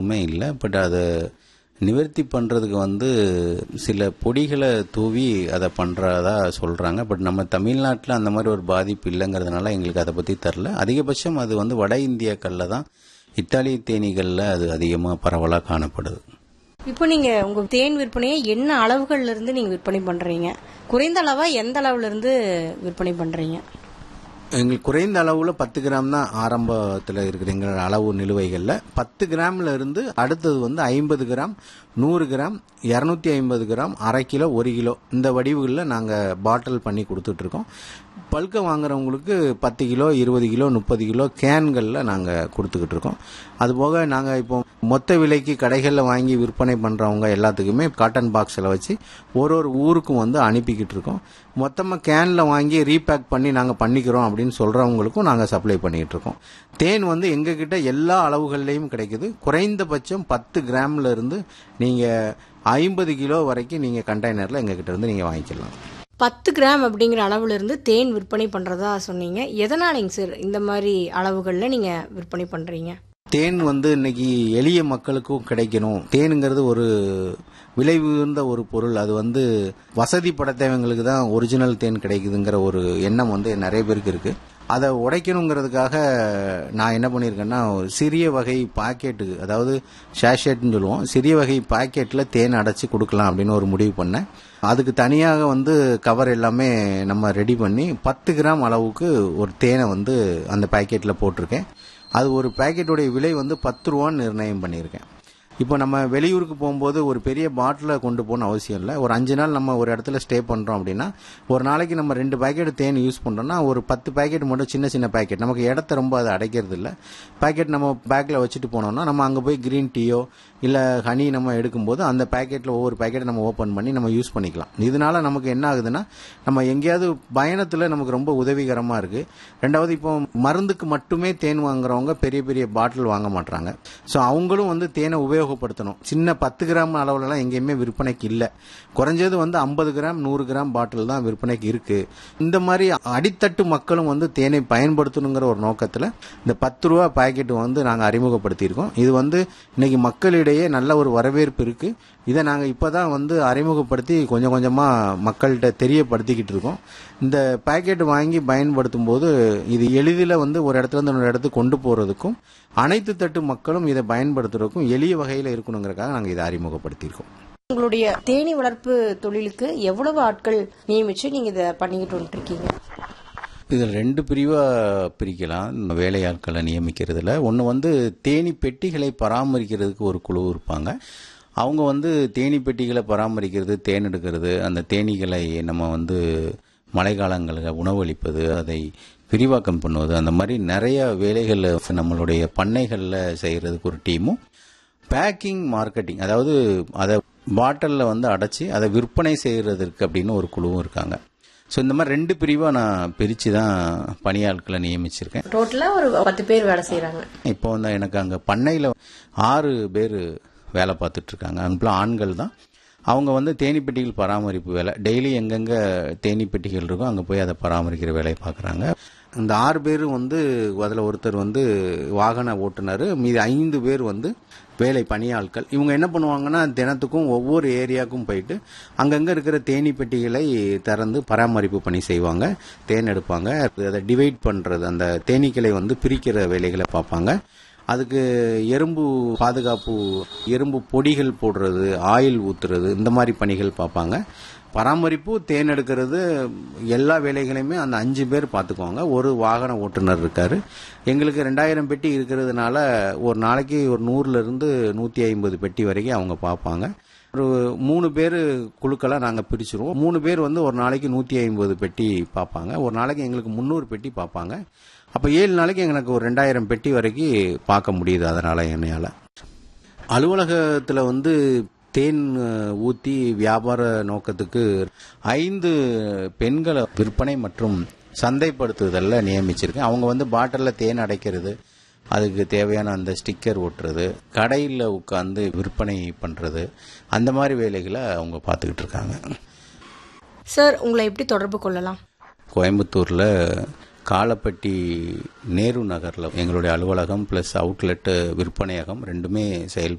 எதுவுமே இல்லை பட் அதை நிவர்த்தி பண்ணுறதுக்கு வந்து சில பொடிகளை தூவி அதை பண்ணுறதா சொல்கிறாங்க பட் நம்ம தமிழ்நாட்டில் அந்த மாதிரி ஒரு பாதிப்பு இல்லைங்கிறதுனால எங்களுக்கு அதை பற்றி தெரில அதிகபட்சம் அது வந்து வட இந்தியாக்களில் தான் இத்தாலிய தேனீகளில் அது அதிகமாக பரவலாக காணப்படுது இப்போ நீங்க உங்க தேன் விற்பனையை என்ன அளவுகள்ல இருந்து நீங்க விற்பனை பண்றீங்க குறைந்த அளவா எந்த அளவுல இருந்து விற்பனை பண்றீங்க எங்களுக்கு குறைந்த அளவில் பத்து கிராம் தான் ஆரம்பத்தில் இருக்கிற எங்களோட அளவு நிலுவைகளில் பத்து கிராம்ல இருந்து அடுத்தது வந்து ஐம்பது கிராம் நூறு கிராம் இரநூத்தி ஐம்பது கிராம் அரை கிலோ ஒரு கிலோ இந்த வடிவுகளில் நாங்கள் பாட்டில் பண்ணி கொடுத்துட்ருக்கோம் பல்கை வாங்குறவங்களுக்கு பத்து கிலோ இருபது கிலோ முப்பது கிலோ கேன்களில் நாங்கள் கொடுத்துக்கிட்டு இருக்கோம் அதுபோக நாங்கள் இப்போ மொத்த விலைக்கு கடைகளில் வாங்கி விற்பனை பண்ணுறவங்க எல்லாத்துக்குமே காட்டன் பாக்ஸில் வச்சு ஒரு ஒரு ஊருக்கும் வந்து அனுப்பிக்கிட்டு இருக்கோம் மொத்தமாக கேனில் வாங்கி ரீபேக் பண்ணி நாங்கள் பண்ணிக்கிறோம் அப்படின்னு சொல்கிறவங்களுக்கும் நாங்கள் சப்ளை பண்ணிக்கிட்டு இருக்கோம் தேன் வந்து எங்ககிட்ட எல்லா அளவுகள்லையும் கிடைக்குது குறைந்தபட்சம் பத்து கிராம்ல இருந்து நீங்கள் ஐம்பது கிலோ வரைக்கும் நீங்கள் கண்டெய்னரில் எங்ககிட்ட இருந்து நீங்கள் வாங்கிக்கலாம் பத்து கிராம் அப்படிங்கிற அளவுல இருந்து தேன் விற்பனை பண்றதா சொன்னீங்க எதனாலங்க சார் இந்த மாதிரி அளவுகள்ல நீங்க விற்பனை பண்றீங்க தேன் வந்து இன்னைக்கு எளிய மக்களுக்கும் கிடைக்கணும் தேனுங்கிறது ஒரு விலை உயர்ந்த ஒரு பொருள் அது வந்து வசதி படைத்தவங்களுக்கு தான் ஒரிஜினல் தேன் கிடைக்குதுங்கிற ஒரு எண்ணம் வந்து நிறைய பேருக்கு இருக்கு அதை உடைக்கணுங்கிறதுக்காக நான் என்ன பண்ணியிருக்கேன்னா ஒரு சிறிய வகை பாக்கெட்டு அதாவது ஷேஷேட்னு சொல்லுவோம் சிறிய வகை பாக்கெட்டில் தேன் அடைச்சி கொடுக்கலாம் அப்படின்னு ஒரு முடிவு பண்ணேன் அதுக்கு தனியாக வந்து கவர் எல்லாமே நம்ம ரெடி பண்ணி பத்து கிராம் அளவுக்கு ஒரு தேனை வந்து அந்த பாக்கெட்டில் போட்டிருக்கேன் அது ஒரு பாக்கெட்டுடைய விலை வந்து பத்து ரூபான்னு நிர்ணயம் பண்ணியிருக்கேன் இப்போ நம்ம வெளியூருக்கு போகும்போது ஒரு பெரிய பாட்டிலை கொண்டு போகணும் அவசியம் இல்லை ஒரு அஞ்சு நாள் நம்ம ஒரு இடத்துல ஸ்டே பண்ணுறோம் அப்படின்னா ஒரு நாளைக்கு நம்ம ரெண்டு பாக்கெட் தேன் யூஸ் பண்ணுறோம்னா ஒரு பத்து பாக்கெட் மட்டும் சின்ன சின்ன பாக்கெட் நமக்கு இடத்த ரொம்ப அதை அடைக்கிறது இல்லை பாக்கெட் நம்ம பேக்கில் வச்சுட்டு போனோம்னா நம்ம அங்கே போய் க்ரீன் டீயோ இல்லை ஹனி நம்ம எடுக்கும்போது அந்த பாக்கெட்டில் ஒவ்வொரு பாக்கெட்டை நம்ம ஓப்பன் பண்ணி நம்ம யூஸ் பண்ணிக்கலாம் இதனால நமக்கு என்ன ஆகுதுன்னா நம்ம எங்கேயாவது பயணத்தில் நமக்கு ரொம்ப உதவிகரமாக இருக்குது ரெண்டாவது இப்போ மருந்துக்கு மட்டுமே தேன் வாங்குறவங்க பெரிய பெரிய பாட்டில் வாங்க மாட்டாங்க ஸோ அவங்களும் வந்து தேனை உபயோகப்படுத்தணும் சின்ன பத்து கிராம் அளவுலலாம் எங்கேயுமே விற்பனைக்கு இல்லை குறைஞ்சது வந்து ஐம்பது கிராம் நூறு கிராம் பாட்டில் தான் விற்பனைக்கு இருக்கு இந்த மாதிரி அடித்தட்டு மக்களும் வந்து தேனை பயன்படுத்தணுங்கிற ஒரு நோக்கத்தில் இந்த பத்து ரூபா பாக்கெட் வந்து நாங்கள் அறிமுகப்படுத்தியிருக்கோம் இது வந்து இன்னைக்கு மக்களிடையே நல்ல ஒரு வரவேற்பு இருக்கு இதை நாங்கள் இப்போ தான் வந்து அறிமுகப்படுத்தி கொஞ்சம் கொஞ்சமாக மக்கள்கிட்ட தெரியப்படுத்திக்கிட்டு இருக்கோம் இந்த பாக்கெட் வாங்கி பயன்படுத்தும் போது இது எளிதில் வந்து ஒரு இடத்துல இருந்து இன்னொரு இடத்துக்கு கொண்டு போகிறதுக்கும் அனைத்து தட்டு மக்களும் இதை பயன்படுத்துறதுக்கும் எளிய வகையில் இருக்கணுங்கிறதுக்காக நாங்கள் இதை அறிமுகப்படுத்தியிருக்கோம் உங்களுடைய தேனி வளர்ப்பு தொழிலுக்கு எவ்வளவு ஆட்கள் நியமிச்சு நீங்க இதை பண்ணிக்கிட்டு வந்துட்டு இருக்கீங்க இதில் ரெண்டு பிரிவாக பிரிக்கலாம் இந்த வேலையாட்களை நியமிக்கிறதுல ஒன்று வந்து தேனி பெட்டிகளை பராமரிக்கிறதுக்கு ஒரு குழு இருப்பாங்க அவங்க வந்து தேனி பெட்டிகளை பராமரிக்கிறது தேன் எடுக்கிறது அந்த தேனீகளை நம்ம வந்து மழைக்காலங்களில் உணவளிப்பது அதை விரிவாக்கம் பண்ணுவது அந்த மாதிரி நிறைய வேலைகள் நம்மளுடைய பண்ணைகளில் செய்கிறதுக்கு ஒரு டீமும் பேக்கிங் மார்க்கெட்டிங் அதாவது அதை பாட்டிலில் வந்து அடைச்சி அதை விற்பனை செய்கிறதுக்கு அப்படின்னு ஒரு குழுவும் இருக்காங்க ஸோ இந்த மாதிரி ரெண்டு பிரிவாக நான் பிரித்து தான் பணியாட்களை நியமிச்சிருக்கேன் டோட்டலா ஒரு பத்து பேர் வேலை செய்யறாங்க இப்போ வந்து எனக்கு அங்கே பண்ணையில் ஆறு பேர் வேலை பார்த்துட்டு இருக்காங்க அங்கே ஆண்கள் தான் அவங்க வந்து தேனி பெட்டிகள் பராமரிப்பு வேலை டெய்லி எங்கெங்கே தேனி பெட்டிகள் இருக்கோ அங்கே போய் அதை பராமரிக்கிற வேலையை பார்க்குறாங்க இந்த ஆறு பேர் வந்து அதில் ஒருத்தர் வந்து வாகன ஓட்டுநர் மீதி ஐந்து பேர் வந்து வேலை பணியாட்கள் இவங்க என்ன பண்ணுவாங்கன்னா தினத்துக்கும் ஒவ்வொரு ஏரியாவுக்கும் போயிட்டு அங்கங்கே இருக்கிற தேனி பெட்டிகளை திறந்து பராமரிப்பு பணி செய்வாங்க தேன் எடுப்பாங்க அதை டிவைட் பண்ணுறது அந்த தேனீக்களை வந்து பிரிக்கிற வேலைகளை பார்ப்பாங்க அதுக்கு எறும்பு பாதுகாப்பு எறும்பு பொடிகள் போடுறது ஆயில் ஊத்துறது இந்த மாதிரி பணிகள் பார்ப்பாங்க பராமரிப்பு தேன் எடுக்கிறது எல்லா வேலைகளையுமே அந்த அஞ்சு பேர் பார்த்துக்குவாங்க ஒரு வாகன ஓட்டுநர் இருக்காரு எங்களுக்கு ரெண்டாயிரம் பெட்டி இருக்கிறதுனால ஒரு நாளைக்கு ஒரு நூறுல இருந்து நூற்றி ஐம்பது பெட்டி வரைக்கும் அவங்க பார்ப்பாங்க ஒரு மூணு பேர் குழுக்களாக நாங்கள் பிரிச்சிருவோம் மூணு பேர் வந்து ஒரு நாளைக்கு நூற்றி ஐம்பது பெட்டி பார்ப்பாங்க ஒரு நாளைக்கு எங்களுக்கு முந்நூறு பெட்டி பார்ப்பாங்க அப்போ ஏழு நாளைக்கு எங்களுக்கு ஒரு ரெண்டாயிரம் பெட்டி வரைக்கும் பார்க்க முடியுது அதனால் என்னையால் அலுவலகத்தில் வந்து தேன் ஊற்றி வியாபார நோக்கத்துக்கு ஐந்து பெண்களை விற்பனை மற்றும் சந்தைப்படுத்துதலில் நியமிச்சிருக்கேன் அவங்க வந்து பாட்டிலில் தேன் அடைக்கிறது அதுக்கு தேவையான அந்த ஸ்டிக்கர் ஒட்டுறது கடையில் உட்காந்து விற்பனை பண்ணுறது அந்த மாதிரி வேலைகளை அவங்க பார்த்துக்கிட்டு இருக்காங்க சார் உங்களை எப்படி தொடர்பு கொள்ளலாம் கோயம்புத்தூரில் காலப்பட்டி நேரு நகரில் எங்களுடைய அலுவலகம் ப்ளஸ் அவுட்லெட்டு விற்பனையகம் ரெண்டுமே செயல்